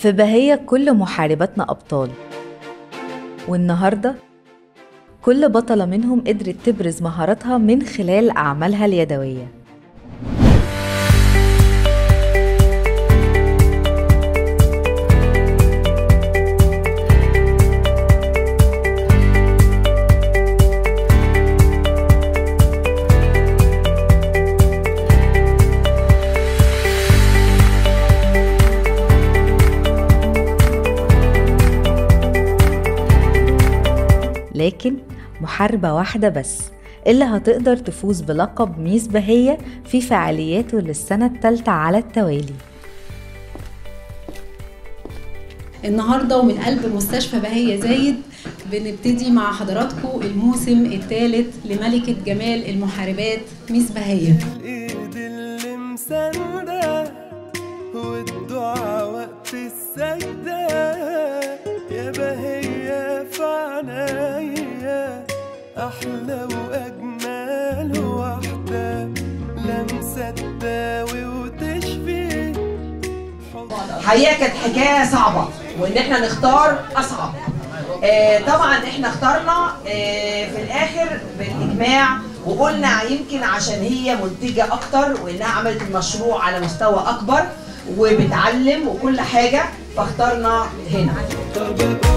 في بهية كل محارباتنا أبطال والنهاردة كل بطلة منهم قدرت تبرز مهاراتها من خلال أعمالها اليدوية لكن محاربة واحدة بس اللي هتقدر تفوز بلقب ميس بهية في فعالياته للسنة الثالثة على التوالي النهارده ومن قلب مستشفى بهية زايد بنبتدي مع حضراتكم الموسم الثالث لملكة جمال المحاربات ميس بهية الايد اللي مساندة والدعاء وقت السجدة يا بهية في عنايا أحلى وأجمل واحدة لمسة تداوي وتشفي حقيقه كانت حكايه صعبه وان احنا نختار اصعب آه طبعا احنا اخترنا آه في الاخر بالاجماع وقلنا يمكن عشان هي منتجه اكتر وانها عملت المشروع على مستوى اكبر وبتعلم وكل حاجه فاخترنا هنا